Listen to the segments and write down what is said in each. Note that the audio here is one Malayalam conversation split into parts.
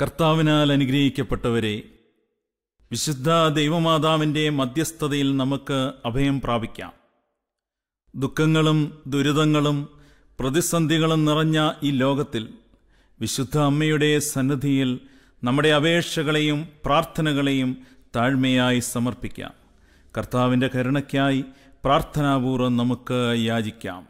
കർത്താവിനാൽ അനുഗ്രഹിക്കപ്പെട്ടവരെ വിശുദ്ധ ദൈവമാതാവിൻ്റെ മധ്യസ്ഥതയിൽ നമുക്ക് അഭയം പ്രാപിക്കാം ദുഃഖങ്ങളും ദുരിതങ്ങളും പ്രതിസന്ധികളും നിറഞ്ഞ ഈ ലോകത്തിൽ വിശുദ്ധ അമ്മയുടെ സന്നിധിയിൽ നമ്മുടെ അപേക്ഷകളെയും പ്രാർത്ഥനകളെയും താഴ്മയായി സമർപ്പിക്കാം കർത്താവിൻ്റെ കരുണയ്ക്കായി പ്രാർത്ഥനാപൂർവ്വം നമുക്ക് യാചിക്കാം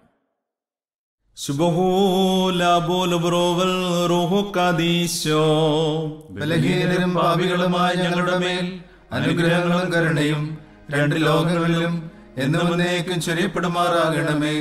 ശുഭഹോലാബോലബ്രോവൽ റോഹോക്കാദീശോ ബലഹീനരും പാപികളുമായ ഞങ്ങളുടെ മേൽ അനുഗ്രഹങ്ങളും കരുണയും രണ്ട് ലോകങ്ങളിലും എന്നും എന്നേക്കും ചൊരിയപ്പെടുമാറാകണമേ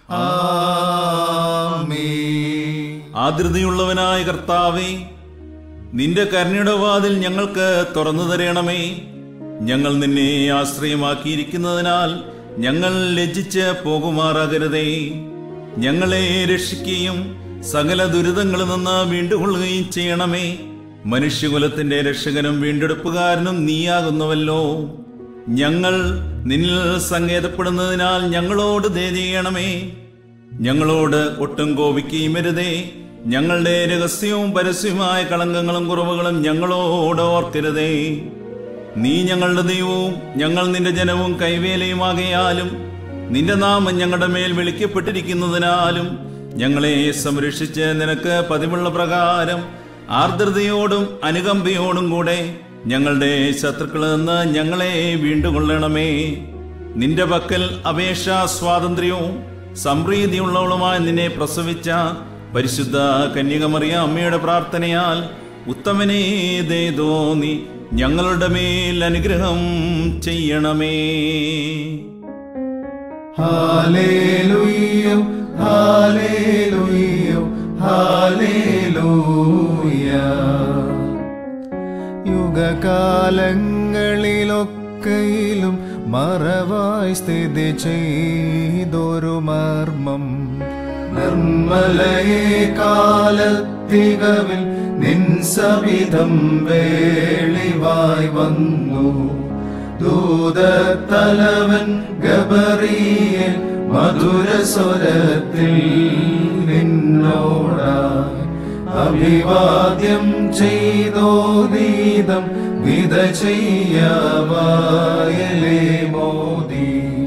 ആമീൻ ആദൃതിയുള്ളവനായ കർത്താവേ നിന്റെ കരുണയുടെ വാതിൽ ഞങ്ങൾക്ക് തുറന്നു തരണമേ ഞങ്ങൾ നിന്നെ ആശ്രയമാക്കിയിരിക്കുന്നതിനാൽ ഞങ്ങൾ ലജ്ജിച്ച് പോകുമാറാകരുതേ ഞങ്ങളെ രക്ഷിക്കുകയും സകല ദുരിതങ്ങളിൽ നിന്ന് വീണ്ടുകൊള്ളുകയും ചെയ്യണമേ മനുഷ്യകുലത്തിന്റെ രക്ഷകനും വീണ്ടെടുപ്പുകാരനും നീയാകുന്നുവല്ലോ ഞങ്ങൾ നിന്നിൽ സങ്കേതപ്പെടുന്നതിനാൽ ഞങ്ങളോട് ദയ ചെയ്യണമേ ഞങ്ങളോട് ഒട്ടും കോപിക്കുകയും വരുതേ ഞങ്ങളുടെ രഹസ്യവും പരസ്യവുമായ കളങ്കങ്ങളും കുറവുകളും ഞങ്ങളോട് ഓർക്കരുതേ നീ ഞങ്ങളുടെ ദൈവവും ഞങ്ങൾ നിന്റെ ജനവും കൈവേലയുമാകയാലും നിന്റെ നാമം ഞങ്ങളുടെ മേൽ വിളിക്കപ്പെട്ടിരിക്കുന്നതിനാലും ഞങ്ങളെ സംരക്ഷിച്ച് നിനക്ക് പതിവുള്ള പ്രകാരം ആർദ്രതയോടും അനുകമ്പയോടും കൂടെ ഞങ്ങളുടെ ശത്രുക്കളിൽ നിന്ന് ഞങ്ങളെ വീണ്ടുകൊള്ളണമേ നിന്റെ പക്കൽ അപേക്ഷാ സ്വാതന്ത്ര്യവും സംപ്രീതിയുള്ളവളുമായി നിന്നെ പ്രസവിച്ച പരിശുദ്ധ കന്യകമറിയ അമ്മയുടെ പ്രാർത്ഥനയാൽ ഉത്തമനേ ദേ തോന്നി ഞങ്ങളുടെ മേൽ അനുഗ്രഹം ചെയ്യണമേ ഹാലേലുയ്യോ ഹാലേലുയ്യോ ഹാലേലൂയ യുഗകാലങ്ങളിലൊക്കെയിലും മറവായി സ്ഥിതി ചെയ്തൊരു മർമ്മം നിർമ്മലയെ കാലത്തികവിൽ നിൻ സവിധം വേളിവായി വന്നു ദൂതത്തലവൻ ഗബറിയൽ മധുരസ്വരത്തിൽ നിന്നോടായി അഭിവാദ്യം ചെയ്തോ ദീതം വിത ചെയ്യവായലേ മോദി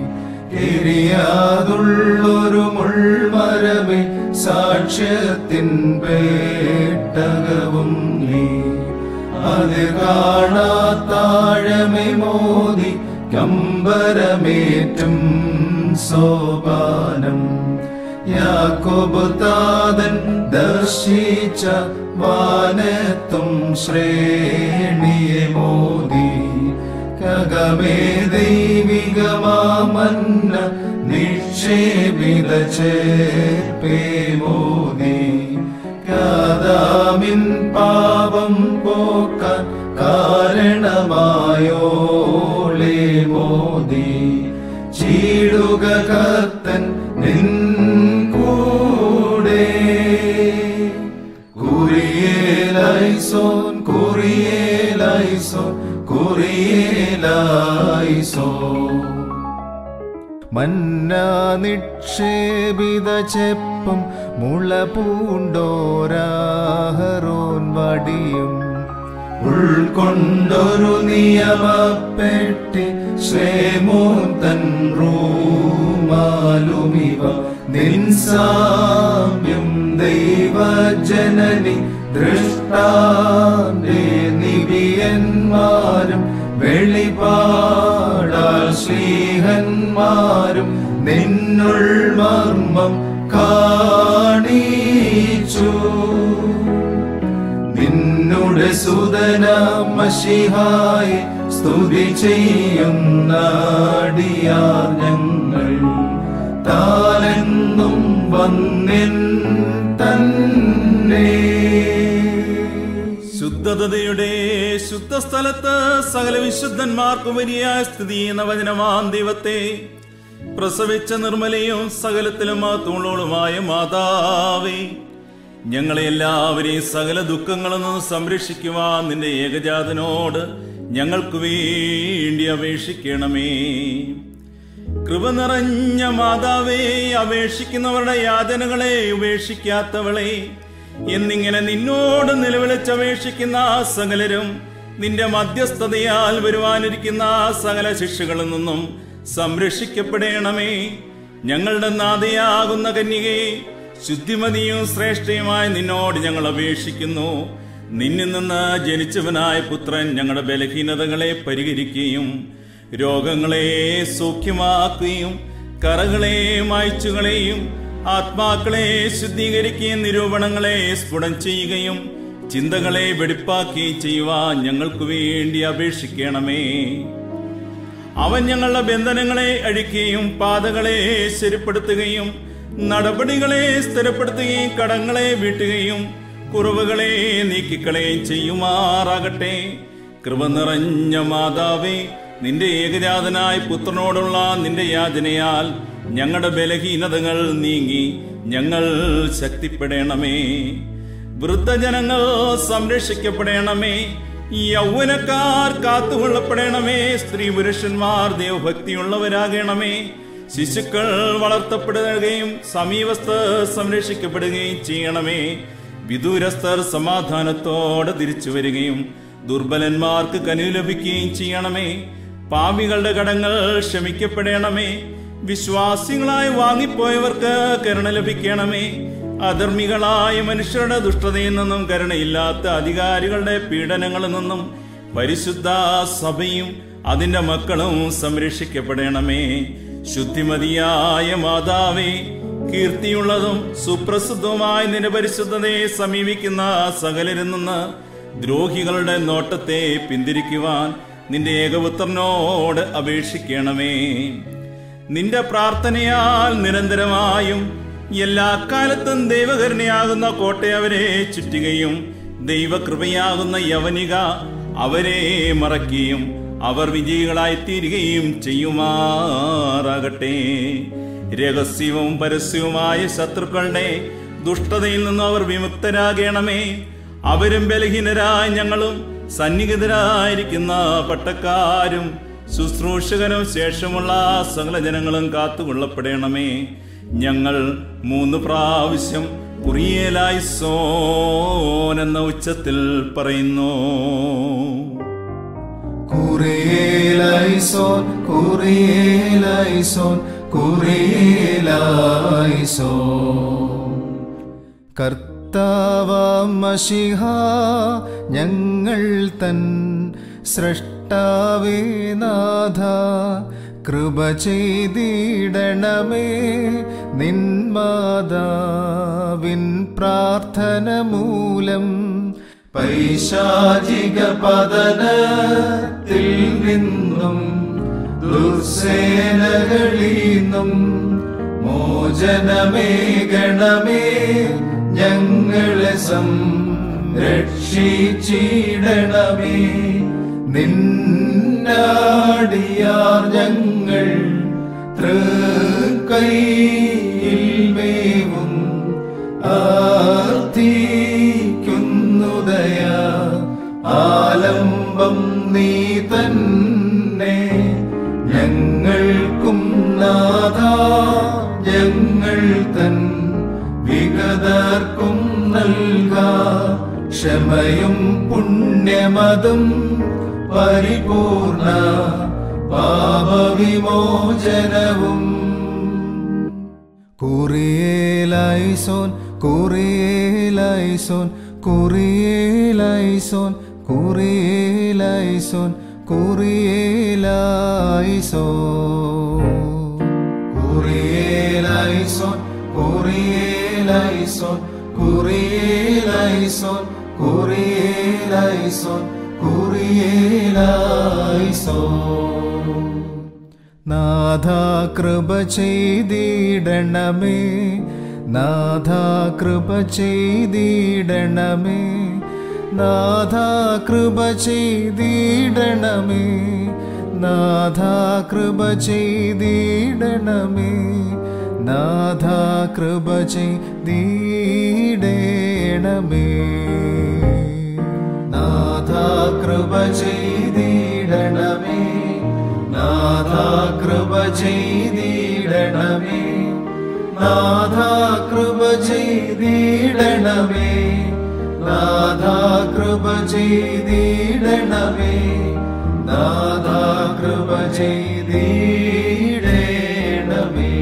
തിരിയാതുള്ളൊരു മുൾമരമേ സാക്ഷ്യത്തിൻ പേട്ടകവും നീ അത് കാണാത്താഴമേ മോദി കമ്പരമേറ്റും സോപാനം യാക്കോബ് താതൻ ദർശിച്ച വാനത്തും ശ്രേണിയെ മോദി കഗമേ ദൈവികമാമന്ന നിക്ഷേപിത ചേർപ്പേ മോദി കാതാമിൻ പാപം പോക്കാൻ കാരണമായോളേ മോദി ചീടുക കർത്തൻ നിൻ കൂടെ കുറിയേലൈസോൻ കുറിയേലൈസോൻ കുറിയേലൈസോൻ മന്ന നിക്ഷേപിത ചെപ്പം മുള പൂണ്ടോരാഹറോൻ വടിയും ഉൾക്കൊണ്ടൊരു നിയമപ്പെട്ടി ശ്രേമോൻ തൻ റൂമാലുമിവ നിൻസാമ്യം ദൈവജനനി ദൃഷ്ടാന്റെ നിവിയന്മാരും വെളിപാടാൽ ശ്രീഹന്മാരും നിന്നുൾ മർമ്മം കാണിച്ചു നിന്നുടെ സുതന മഷിഹായി സ്തുതി ചെയ്യുന്നടിയാർ ഞങ്ങൾ താലെന്നും വന്നിൻ തന്നെ ശുദ്ധതയുടെ ശുദ്ധസ്ഥലത്ത് സകല വിശുദ്ധന്മാർക്കും വലിയ സ്ഥിതി എന്ന വചനമാം ദൈവത്തെ പ്രസവിച്ച നിർമ്മലയും സകലത്തിലും മാത്തൂളോളുമായ മാതാവേ ഞങ്ങളെ എല്ലാവരെയും സകല ദുഃഖങ്ങളിൽ നിന്ന് സംരക്ഷിക്കുവാൻ നിന്റെ ഏകജാതനോട് ഞങ്ങൾക്ക് വേണ്ടി അപേക്ഷിക്കണമേ കൃപ നിറഞ്ഞ മാതാവേ അപേക്ഷിക്കുന്നവരുടെ യാതനകളെ ഉപേക്ഷിക്കാത്തവളെ എന്നിങ്ങനെ നിന്നോട് നിലവിളിച്ചപേക്ഷിക്കുന്ന സകലരും നിന്റെ മധ്യസ്ഥതയാൽ വരുവാനിരിക്കുന്ന സകല ശിക്ഷകളിൽ നിന്നും സംരക്ഷിക്കപ്പെടണമേ ഞങ്ങളുടെ നാഥയാകുന്ന കന്യകയെ ശുദ്ധിമതിയും ശ്രേഷ്ഠയുമായി നിന്നോട് ഞങ്ങൾ അപേക്ഷിക്കുന്നു നിന്നിൽ നിന്ന് ജനിച്ചവനായ പുത്രൻ ഞങ്ങളുടെ ബലഹീനതകളെ പരിഹരിക്കുകയും രോഗങ്ങളെ സൗഖ്യമാക്കുകയും കറകളെ മായ്ച്ചുകളെയും ആത്മാക്കളെ ശുദ്ധീകരിക്കുകയും നിരൂപണങ്ങളെ സ്ഫുടം ചെയ്യുകയും ചിന്തകളെ വെടിപ്പാക്കുകയും ചെയ്യുവാൻ ഞങ്ങൾക്ക് വേണ്ടി അപേക്ഷിക്കണമേ അവൻ ഞങ്ങളുടെ ബന്ധനങ്ങളെ അഴിക്കുകയും പാതകളെ ശരിപ്പെടുത്തുകയും നടപടികളെ സ്ഥിരപ്പെടുത്തുകയും കടങ്ങളെ വീട്ടുകയും കുറവുകളെ നീക്കിക്കളയും ചെയ്യുമാറാകട്ടെ കൃപ നിറഞ്ഞ മാതാവേ നിന്റെ ഏകജാതനായ പുത്രനോടുള്ള നിന്റെ യാചനയാൽ ഞങ്ങളുടെ ബലഹീനതകൾ നീങ്ങി ഞങ്ങൾ ശക്തിപ്പെടണമേ വൃദ്ധജനങ്ങൾ സംരക്ഷിക്കപ്പെടണമേ യൗവനക്കാർ കാത്തുകൊള്ളപ്പെടണമേ സ്ത്രീ പുരുഷന്മാർ ദൈവഭക്തിയുള്ളവരാകണമേ ശിശുക്കൾ വളർത്തപ്പെടുകയും സമീപസ്ഥർ സംരക്ഷിക്കപ്പെടുകയും ചെയ്യണമേ വിദൂരസ്ഥർ സമാധാനത്തോടെ തിരിച്ചു വരികയും ദുർബലന്മാർക്ക് കനിവ് ലഭിക്കുകയും ചെയ്യണമേ പാപികളുടെ കടങ്ങൾ ക്ഷമിക്കപ്പെടണമേ വിശ്വാസികളായി വാങ്ങിപ്പോയവർക്ക് കരുണ ലഭിക്കണമേ അധർമ്മികളായ മനുഷ്യരുടെ ദുഷ്ടതയിൽ നിന്നും കരുണയില്ലാത്ത അധികാരികളുടെ പീഡനങ്ങളിൽ നിന്നും പരിശുദ്ധ സഭയും അതിന്റെ മക്കളും സംരക്ഷിക്കപ്പെടണമേ ശുദ്ധിമതിയായ മാതാവേ കീർത്തിയുള്ളതും സുപ്രസിദ്ധവുമായ നിന്റെ പരിശുദ്ധതയെ സമീപിക്കുന്ന സകലരിൽ നിന്ന് ദ്രോഹികളുടെ നോട്ടത്തെ പിന്തിരിക്കുവാൻ നിന്റെ ഏകപുത്രനോട് അപേക്ഷിക്കണമേ നിന്റെ പ്രാർത്ഥനയാൽ നിരന്തരമായും എല്ലാ കാലത്തും ദൈവകരുണയാകുന്ന കോട്ടയവരെ ചുറ്റുകയും ദൈവകൃപയാകുന്ന യവനിക അവരെ മറക്കുകയും അവർ വിജയികളായി തീരുകയും ചെയ്യുമാറാകട്ടെ രഹസ്യവും പരസ്യവുമായ ശത്രുക്കളുടെ ദുഷ്ടതയിൽ നിന്നും അവർ വിമുക്തരാകണമേ അവരും ബലഹീനരായ ഞങ്ങളും സന്നിഹിതരായിരിക്കുന്ന പട്ടക്കാരും ശുശ്രൂഷകനും ശേഷമുള്ള സകല ജനങ്ങളും കാത്തുകൊള്ളപ്പെടണമേ ഞങ്ങൾ മൂന്ന് പ്രാവശ്യം കുറിയേലായി സോൻ എന്ന ഉച്ചത്തിൽ പറയുന്നു കുറിയേലൈസോൻ കുറിയേലൈസോൻ കുറിയേലൈസോൻ കർത്താവാം മഷിഹ ഞങ്ങൾ തൻ സൃഷ്ടാവേ നാഥ കൃപ ചെയ്തിടണമേ നിന്മാതാവിൻ പ്രാർത്ഥന മൂലം പൈശാചിക പതനത്തിൽ നിന്നും ദുർസേനകളിൽ നിന്നും മോചനമേകണമേ ഞങ്ങളെ സംരക്ഷിച്ചിടണമേ നിന്നാടിയാർ ഞങ്ങൾ തൃക്കൈയിൽ മേവും ആർത്തിക്കുന്നുദയ ആലംബം നീ തന്നെ ഞങ്ങൾക്കും നാഥ ഞങ്ങൾ തൻ വിഗതർക്കും നൽക ക്ഷമയും പുണ്യമതും പരിപൂർണ പാപവിമോചനവും കുറിയേലൈസോൻ കുറിയേലൈസോൻ കുറിയേലൈസോൻ കുറിയേലൈസോൻ കുറിയേലൈസോൻ കുറിയേലൈസോൻ കുറിയേലൈസോൻ കുറിയേലൈസോൻ കുറിയേലൈസോൻ നാഥ കൃപ ചെയ്തിടണമേ നാഥ കൃപ ചെയ്തിടണമേ നാഥ കൃപ ചെയ്തിടണമേ നാഥ കൃപ ചെയ്തിടണമേ നാഥ കൃപ ചെയ്തിടണമേ നാഥ കൃപ ചെയ്തിടണമേ നാഥ കൃപ ചെയ്തിടണമേ നാഥ കൃപ ചെയ്തിടണമേ കൃപ ചെയ്തിടണമേ നാഥ കൃപ ചെയ്തിടണമേ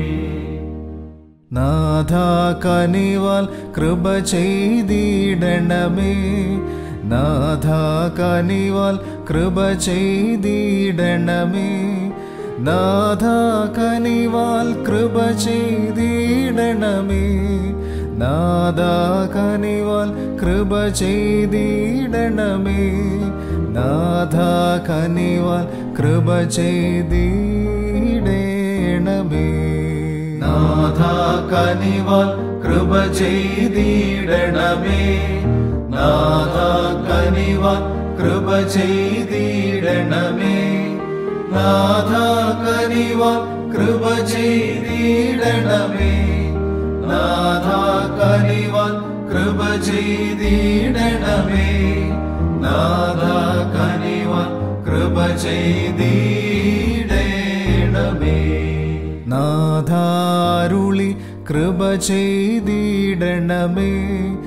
നാഥ കനിവാൽ കൃപ ചെയ്തിടണമേ നാഥ കനിവാൽ കൃപ ചെയ്തിടണമേ നാഥ കനിവാൽ കൃപ ചെയ്തിടണമേ നാഥ കനിവാൽ കൃപ ചെയ്തിടണമേ നാഥ കനിവാൽ കൃപ ചെയ്തിടണമേ നാഥ കനിവാൽ കൃപ ചെയ്തിടണമേ നാഥ കനിവാൽ കൃപ ചെയ്തിടണമേ നാഥ കനിവാൽ കൃപ ചെയ്തിടണമേ നാഥ കനിവാൽ കൃപ ചെയ്തിടണമേ നാഥ കനിവാൽ കൃപ ചെയ്തിടണമേ നാഥാരുളി കൃപ ചെയ്തിടണമേ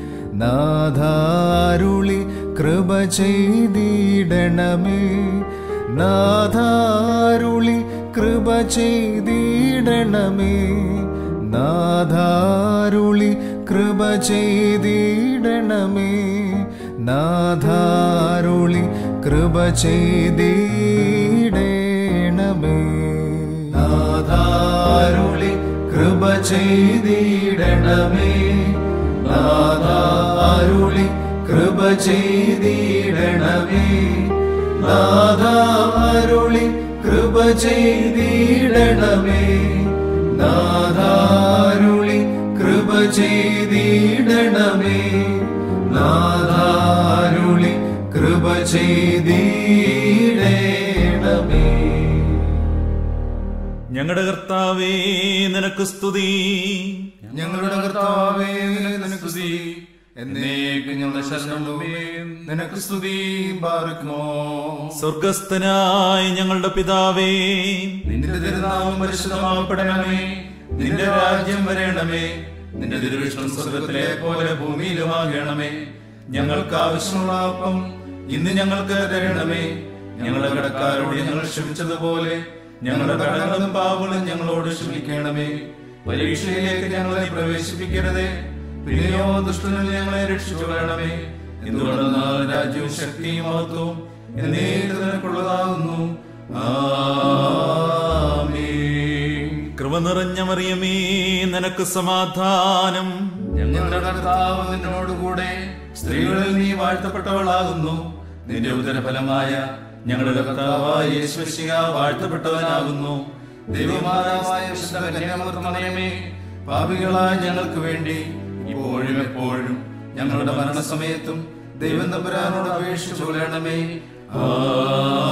നാഥാരുളി കൃപ ചെയ്തിടണമേ നാഥാരുളി കൃപ ചെയ്തിടണമേ നാഥാരുളി കൃപ ചെയ്തിടണമേ നാഥാരുളി കൃപ ചെയ്തിടണമേ നാഥാരുളി കൃപ ചെയ്തിടണമേ നാഥാരുളി കൃപ ചെയ്തിടണമേ നാഥാരുളി കൃപ ചെയ്തിടണമേ നാഥാരുളി കൃപ ചെയ്തിടണമേ നാഥാരുളി കൃപ ചെയ്തിടണമേ ഞങ്ങളുടെ കർത്താവേ നിനക്ക് സ്തുതി ഞങ്ങളുടെ കർത്താവേ നിനക്ക് സ്തുതി എന്നേക്കും ഞങ്ങളുടെ ശരണമേ നിനക്ക് സ്തുതി പാർക്കുമോ സ്വർഗസ്ഥനായ ഞങ്ങളുടെ പിതാവേ നിന്റെ തിരുനാമം പരിശുദ്ധമാപ്പെടണമേ നിന്റെ രാജ്യം വരണമേ നിന്റെ തിരുവിഷ്ണു സ്വർഗത്തിലെ പോലെ ഭൂമിയിലുമാകണമേ ഞങ്ങൾക്ക് ആവശ്യമുള്ള അപ്പം ഇന്ന് ഞങ്ങൾക്ക് തരണമേ ഞങ്ങളുടെ കടക്കാരോട് ഞങ്ങൾ ക്ഷമിച്ചതുപോലെ ഞങ്ങളുടെ കടങ്ങളും പാവങ്ങളും ഞങ്ങളോട് ക്ഷമിക്കണമേ പരീക്ഷയിലേക്ക് ഞങ്ങളെ പ്രവേശിപ്പിക്കരുതേ പിന്നെയോ ദുഷ്ടനിൽ ഞങ്ങളെ രക്ഷിച്ചു വേണമേ എന്തുകൊണ്ടെന്നാൽ രാജ്യവും ശക്തിയും മഹത്വവും എന്നേക്ക് നിനക്കുള്ളതാകുന്നു ആമേൻ കൃപ നിറഞ്ഞ മറിയമേ നിനക്ക് സമാധാനം ഞങ്ങളുടെ കർത്താവ് നിന്നോടുകൂടെ സ്ത്രീകളിൽ നീ വാഴ്ത്തപ്പെട്ടവളാകുന്നു നിന്റെ ഉദരഫലമായ ഞങ്ങളുടെ കർത്താവായ യേശുശിക വാഴ്ത്തപ്പെട്ടവനാകുന്നു ദൈവമാതാവായ വിശുദ്ധ കന്യാമൃതമേ പാപികളായ ഞങ്ങൾക്ക് വേണ്ടി ഇപ്പോഴും എപ്പോഴും ഞങ്ങളുടെ മരണസമയത്തും ദൈവം തമ്പുരാനോട് അപേക്ഷിച്ചു കൊള്ളണമേ ആ